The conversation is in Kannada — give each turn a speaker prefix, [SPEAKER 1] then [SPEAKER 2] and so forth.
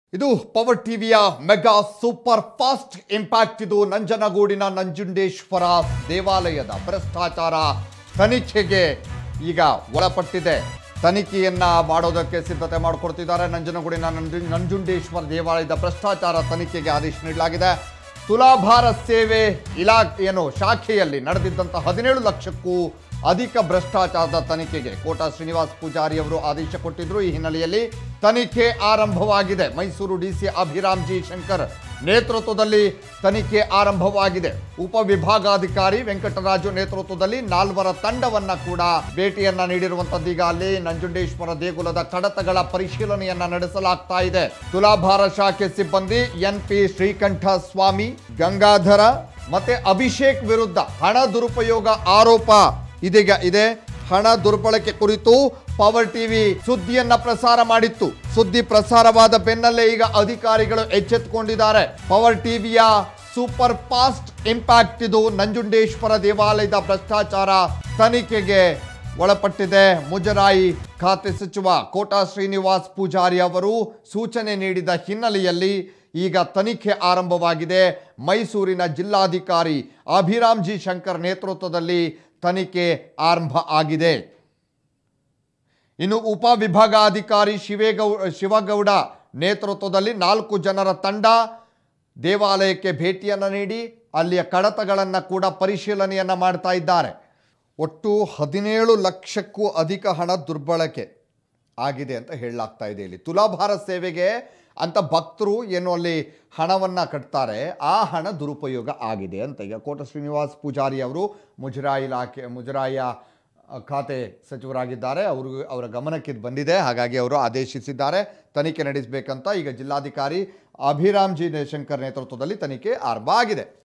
[SPEAKER 1] ಇದು ಪವರ್ ಟಿವಿಯ ಮೆಗಾ ಸೂಪರ್ ಫಾಸ್ಟ್ ಇಂಪ್ಯಾಕ್ಟ್ ಇದು ನಂಜನಗೂಡಿನ ನಂಜುಂಡೇಶ್ವರ ದೇವಾಲಯದ ಭ್ರಷ್ಟಾಚಾರ ತನಿಖೆಗೆ ಈಗ ಒಳಪಟ್ಟಿದೆ ತನಿಖೆಯನ್ನ ಮಾಡೋದಕ್ಕೆ ಸಿದ್ಧತೆ ಮಾಡಿಕೊಡ್ತಿದ್ದಾರೆ ನಂಜನಗೂಡಿನ ನಂಜು ನಂಜುಂಡೇಶ್ವರ ದೇವಾಲಯದ ಭ್ರಷ್ಟಾಚಾರ ತನಿಖೆಗೆ ಆದೇಶ ನೀಡಲಾಗಿದೆ ತುಲಾಭಾರ ಸೇವೆ ಇಲಾಖೆ ಏನು ಶಾಖೆಯಲ್ಲಿ ನಡೆದಿದ್ದಂಥ ಹದಿನೇಳು ಲಕ್ಷಕ್ಕೂ ಅಧಿಕ ಭ್ರಷ್ಟಾಚಾರದ ತನಿಖೆಗೆ ಕೋಟಾ ಶ್ರೀನಿವಾಸ್ ಪೂಜಾರಿ ಅವರು ಆದೇಶ ಕೊಟ್ಟಿದ್ರು ಈ ಹಿನ್ನೆಲೆಯಲ್ಲಿ ತನಿಖೆ ಆರಂಭವಾಗಿದೆ ಮೈಸೂರು ಡಿಸಿ ಅಭಿರಾಮ್ ಜಿ ಶಂಕರ್ ನೇತೃತ್ವದಲ್ಲಿ ತನಿಖೆ ಆರಂಭವಾಗಿದೆ ಉಪವಿಭಾಗಾಧಿಕಾರಿ ವೆಂಕಟರಾಜು ನೇತೃತ್ವದಲ್ಲಿ ನಾಲ್ವರ ತಂಡವನ್ನ ಕೂಡ ಭೇಟಿಯನ್ನ ನೀಡಿರುವಂತದ್ದು ಈಗ ಅಲ್ಲಿ ನಂಜುಂಡೇಶ್ವರ ದೇಗುಲದ ಕಡತಗಳ ಪರಿಶೀಲನೆಯನ್ನ ನಡೆಸಲಾಗ್ತಾ ಇದೆ ತುಲಾಭಾರ ಶಾಖೆ ಸಿಬ್ಬಂದಿ ಎನ್ ಪಿ ಶ್ರೀಕಂಠ ಸ್ವಾಮಿ ಗಂಗಾಧರ ಮತ್ತೆ ಅಭಿಷೇಕ್ ವಿರುದ್ಧ ಹಣ ದುರುಪಯೋಗ ಆರೋಪ ಇದೀಗ ಇದೆ ಹಣ ದುರ್ಬಳಕೆ ಕುರಿತು ಪವರ್ ಟಿವಿ ಸುದ್ದಿಯನ್ನ ಪ್ರಸಾರ ಮಾಡಿತ್ತು ಸುದ್ದಿ ಪ್ರಸಾರವಾದ ಬೆನ್ನಲ್ಲೇ ಈಗ ಅಧಿಕಾರಿಗಳು ಎಚ್ಚೆತ್ತುಕೊಂಡಿದ್ದಾರೆ ಪವರ್ ಟಿವಿಯ ಸೂಪರ್ ಫಾಸ್ಟ್ ಇಂಪ್ಯಾಕ್ಟ್ ಇದು ನಂಜುಂಡೇಶ್ವರ ದೇವಾಲಯದ ಭ್ರಷ್ಟಾಚಾರ ತನಿಖೆಗೆ ಒಳಪಟ್ಟಿದೆ ಮುಜರಾಯಿ ಖಾತೆ ಸಚಿವ ಕೋಟಾ ಶ್ರೀನಿವಾಸ್ ಪೂಜಾರಿ ಅವರು ಸೂಚನೆ ನೀಡಿದ ಹಿನ್ನೆಲೆಯಲ್ಲಿ ಈಗ ತನಿಖೆ ಆರಂಭವಾಗಿದೆ ಮೈಸೂರಿನ ಜಿಲ್ಲಾಧಿಕಾರಿ ಅಭಿರಾಮ್ ಜಿ ಶಂಕರ್ ನೇತೃತ್ವದಲ್ಲಿ ತನಿಖೆ ಆರಂಭ ಆಗಿದೆ ಇನ್ನು ಉಪವಿಭಾಗಾಧಿಕಾರಿ ಶಿವೇಗೌ ಶಿವಗೌಡ ನೇತೃತ್ವದಲ್ಲಿ ನಾಲ್ಕು ಜನರ ತಂಡ ದೇವಾಲಯಕ್ಕೆ ಭೇಟಿಯನ್ನು ನೀಡಿ ಅಲ್ಲಿಯ ಕಡತಗಳನ್ನು ಕೂಡ ಪರಿಶೀಲನೆಯನ್ನು ಮಾಡ್ತಾ ಇದ್ದಾರೆ ಒಟ್ಟು ಹದಿನೇಳು ಲಕ್ಷಕ್ಕೂ ಅಧಿಕ ಹಣ ದುರ್ಬಳಕೆ ಆಗಿದೆ ಅಂತ ಹೇಳಲಾಗ್ತಾ ಇದೆ ಇಲ್ಲಿ ತುಲಾಭಾರ ಸೇವೆಗೆ ಅಂತ ಭಕ್ತರು ಏನು ಅಲ್ಲಿ ಹಣವನ್ನು ಕಟ್ತಾರೆ ಆ ಹಣ ದುರುಪಯೋಗ ಆಗಿದೆ ಅಂತ ಈಗ ಕೋಟ ಶ್ರೀನಿವಾಸ್ ಪೂಜಾರಿ ಅವರು ಮುಜರಾಯಿ ಇಲಾಖೆ ಮುಜರಾಯಿಯ ಅ, ಖಾತೆ ಸಚಿವರಾಗಿದ್ದಾರೆ ಅವರು ಅವರ ಗಮನಕ್ಕೆ ಇದು ಬಂದಿದೆ ಹಾಗಾಗಿ ಅವರು ಆದೇಶಿಸಿದ್ದಾರೆ ತನಿಖೆ ನಡೆಸಬೇಕಂತ ಈಗ ಜಿಲ್ಲಾಧಿಕಾರಿ ಅಭಿರಾಮ್ ಜಿ ಜಯಶಂಕರ್ ನೇತೃತ್ವದಲ್ಲಿ ತನಿಖೆ ಆರಂಭ ಆಗಿದೆ